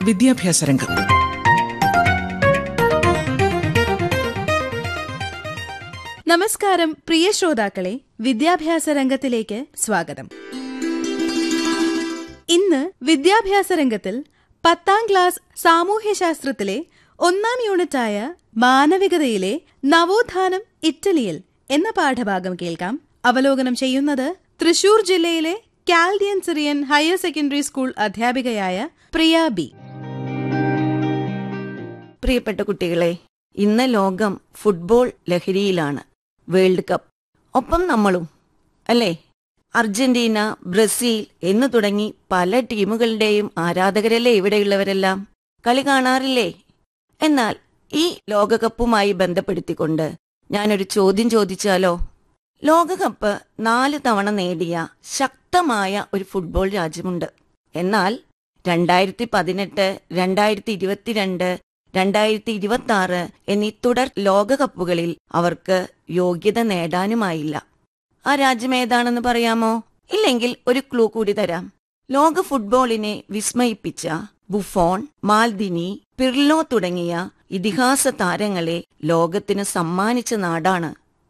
വിദ്യാഭ്യാസ രംഗം നമസ്കാരം പ്രിയ ശ്രോതാക്കളെ വിദ്യാഭ്യാസ രംഗത്തിലേക്ക് സ്വാഗതം ഇന്ന് വിദ്യാഭ്യാസ രംഗത്തിൽ പത്താം ക്ലാസ് സാമൂഹ്യശാസ്ത്രത്തിലെ ഒന്നാം യൂണിറ്റായ മാനവികതയിലെ നവോത്ഥാനം ഇറ്റലിയിൽ എന്ന പാഠഭാഗം കേൾക്കാം അവലോകനം ചെയ്യുന്നത് തൃശൂർ ജില്ലയിലെ Chaldean Syrian higher secondary school അധ്യാപികയായ പ്രിയ ബി പ്രിയപ്പെട്ട കുട്ടികളെ ഇന്ന് ലോകം ഫുട്ബോൾ ലഹരിയിലാണ് വേൾഡ് കപ്പ് ഒപ്പം നമ്മളും അല്ലേ അർജന്റീന ബ്രസീൽ എന്നു തുടങ്ങി പല ടീമുകളുടെയും ആരാധകരല്ലേ ഇവിടെയുള്ളവരെല്ലാം കളി കാണാറില്ലേ എന്നാൽ ഈ ലോകകപ്പുമായി ബന്ധപ്പെടുത്തിക്കൊണ്ട് ഞാനൊരു ചോദ്യം ചോദിച്ചാലോ ലോകകപ്പ് നാല് തവണ നേടിയ ശക്തമായ ഒരു ഫുട്ബോൾ രാജ്യമുണ്ട് എന്നാൽ രണ്ടായിരത്തി പതിനെട്ട് രണ്ടായിരത്തി ഇരുപത്തിരണ്ട് രണ്ടായിരത്തി ഇരുപത്തി ആറ് എന്നീ തുടർ ലോകകപ്പുകളിൽ അവർക്ക് യോഗ്യത നേടാനുമായില്ല ആ രാജ്യം ഏതാണെന്ന് പറയാമോ ഇല്ലെങ്കിൽ ഒരു ക്ലൂ കൂടി തരാം ലോക ഫുട്ബോളിനെ വിസ്മയിപ്പിച്ച ബുഫോൺ മാൽദിനി പിർലോ തുടങ്ങിയ ഇതിഹാസ താരങ്ങളെ ലോകത്തിന് സമ്മാനിച്ച നാടാണ്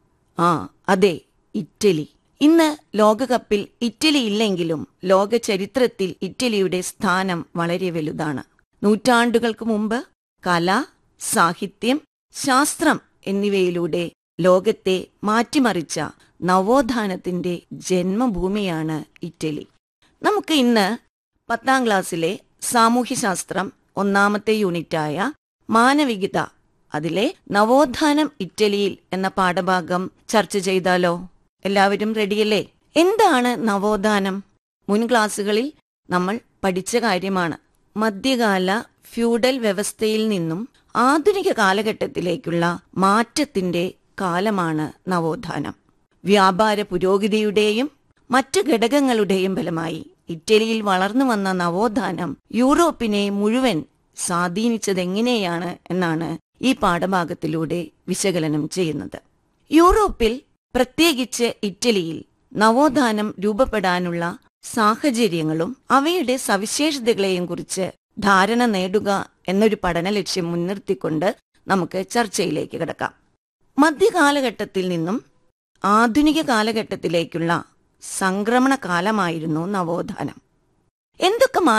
ആ അതെ ഇറ്റലി ഇന്ന് ലോകകപ്പിൽ ഇറ്റലി ഇല്ലെങ്കിലും ലോക ചരിത്രത്തിൽ ഇറ്റലിയുടെ സ്ഥാനം വളരെ വലുതാണ് നൂറ്റാണ്ടുകൾക്ക് മുമ്പ് കല സാഹിത്യം ശാസ്ത്രം എന്നിവയിലൂടെ ലോകത്തെ മാറ്റിമറിച്ച നവോത്ഥാനത്തിന്റെ ജന്മഭൂമിയാണ് ഇറ്റലി നമുക്ക് ഇന്ന് പത്താം ക്ലാസ്സിലെ സാമൂഹ്യശാസ്ത്രം ഒന്നാമത്തെ യൂണിറ്റായ മാനവികത അതിലെ നവോത്ഥാനം ഇറ്റലിയിൽ എന്ന പാഠഭാഗം ചർച്ച ചെയ്താലോ എല്ലാവരും റെഡിയല്ലേ എന്താണ് നവോത്ഥാനം മുൻ ക്ലാസ്സുകളിൽ നമ്മൾ പഠിച്ച കാര്യമാണ് മധ്യകാല ഫ്യൂഡൽ വ്യവസ്ഥയിൽ നിന്നും ആധുനിക കാലഘട്ടത്തിലേക്കുള്ള മാറ്റത്തിന്റെ കാലമാണ് നവോത്ഥാനം വ്യാപാര പുരോഗതിയുടെയും മറ്റു ഘടകങ്ങളുടെയും ഫലമായി ഇറ്റലിയിൽ വളർന്നു വന്ന നവോത്ഥാനം യൂറോപ്പിനെ മുഴുവൻ സ്വാധീനിച്ചതെങ്ങനെയാണ് എന്നാണ് ഈ പാഠഭാഗത്തിലൂടെ വിശകലനം ചെയ്യുന്നത് യൂറോപ്പിൽ പ്രത്യേകിച്ച് ഇറ്റലിയിൽ നവോത്ഥാനം രൂപപ്പെടാനുള്ള സാഹചര്യങ്ങളും അവയുടെ സവിശേഷതകളെയും കുറിച്ച് ധാരണ നേടുക എന്നൊരു പഠന ലക്ഷ്യം മുൻനിർത്തിക്കൊണ്ട് നമുക്ക് ചർച്ചയിലേക്ക് കിടക്കാം മധ്യകാലഘട്ടത്തിൽ നിന്നും ആധുനിക കാലഘട്ടത്തിലേക്കുള്ള സംക്രമണ കാലമായിരുന്നു നവോത്ഥാനം എന്തൊക്കെ